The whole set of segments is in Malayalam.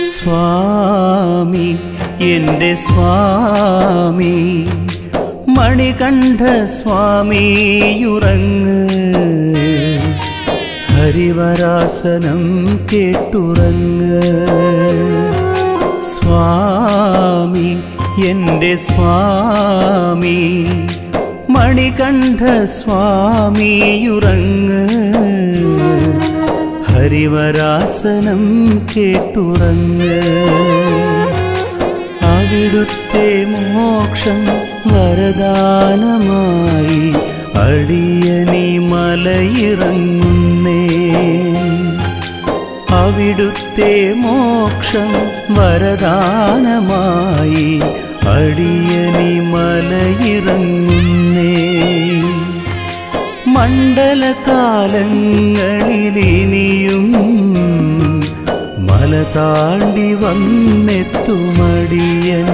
സ്വാമി എൻ്റെ സ്വാമി മണികണ്ഠ സ്വാമിയുറങ്ങ് ഹരിവരാസനം കേട്ടുറങ്ങ് സ്വാമി എൻ്റെ സ്വാമി മണികണ്ഠ സ്വാമിയുറങ്ങ് ഹരിവരാസനം കേട്ടുറങ്ങ് അവിടുത്തെ മോക്ഷം വരദാനമായി അടിയനി മലയിറങ്ങുന്നേ അവിടുത്തെ മോക്ഷം വരദാനമായി അടിയനി മലയിറങ്ങുന്നേ മണ്ഡലകാലങ്ങളിലിനിയും മല താണ്ടി വന്നെത്തുമടിയൻ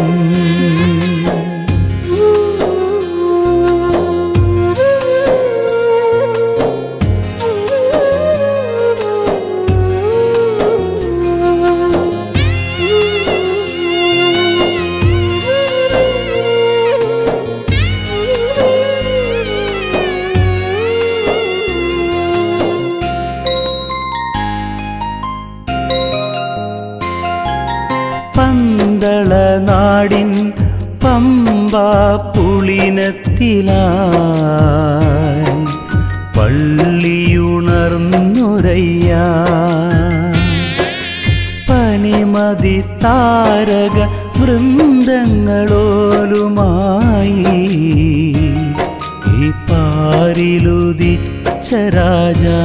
പന്തള നാടിൻ പമ്പ പുളിനത്തിലായി പള്ളിയുണർന്നുരയ്യ പനിമതി താരക വൃന്ദങ്ങളോലുമായി ഈ പാരിലുദിച്ച രാജാ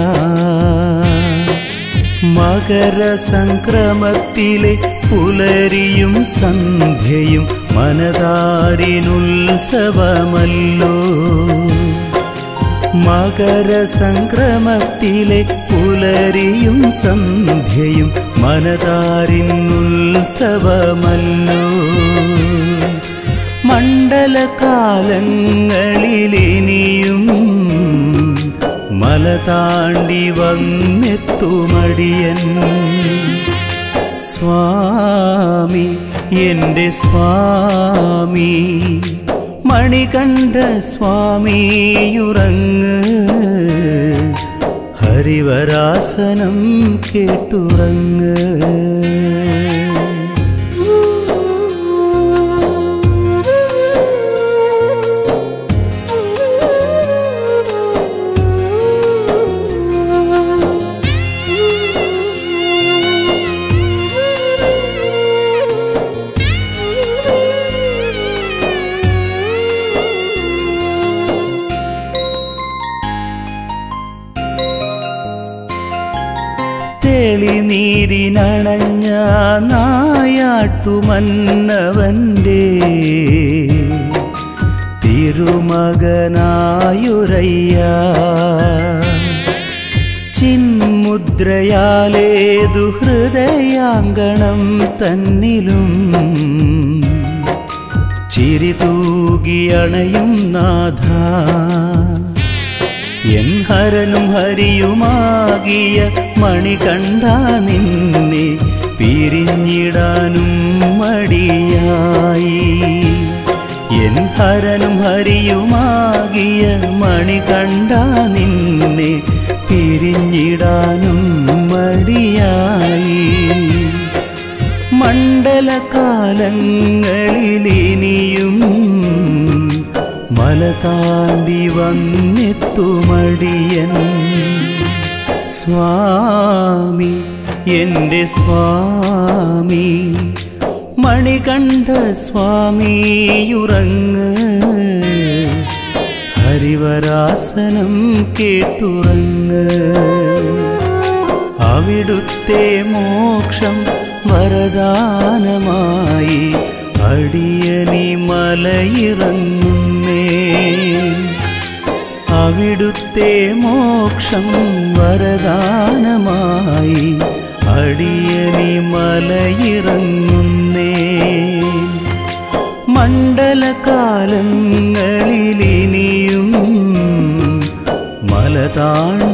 മകരസംക്രമത്തിലെ പുലരിയും സന്ധ്യയും മനതാരിനുത്സവമല്ലോ മകരസംക്രമത്തിലെ പുലരിയും സന്ധ്യയും മനതാരിനുത്സവമല്ലോ മണ്ഡലകാലങ്ങളിലിനിയും മല താണ്ടി വന്നെത്തുമടിയൻ സ്വാമി എൻ്റെ സ്വാമി മണികണ്ഠ സ്വാമിയുറങ്ങ് ഹരിവരാസനം കേട്ടുറങ്ങ് തെളിനീരിനണഞ്ഞ നായാട്ടുമന്നവൻ്റെ തിരുമകനായുരയ്യ ചിന്മുദ്രയാലേതു ഹൃദയാങ്കണം തന്നിലും ചിരിതൂകിയണയും നാഥ എൻ ഹരനും ഹരിയുമാകിയ മണികണ്ഠ നിന്നെ പിരിഞ്ഞിടാനും മടിയായി എൻ ഹരനും ഹരിയുമാകിയ മണികണ്ഠ നിന്നെ പിരിഞ്ഞിടാനും മടിയായി മണ്ഡലകാലങ്ങളിലിനിയും മല താണ്ടി വന്നെത്തുമടിയൻ സ്വാമി എൻ്റെ സ്വാമി മണികണ്ഠ സ്വാമിയുറങ്ങ് ഹരിവരാസനം കേട്ടുറങ്ങ് അവിടുത്തെ മോക്ഷം വരദാനമായി അടിയനി മലയിറങ്ങുന്നേ അവിടുത്തെ മോക്ഷം വരദാനമായി അടിയനി മലയിറങ്ങുന്നേ മണ്ഡലകാലങ്ങളിലിനിയും മല താണ്ടി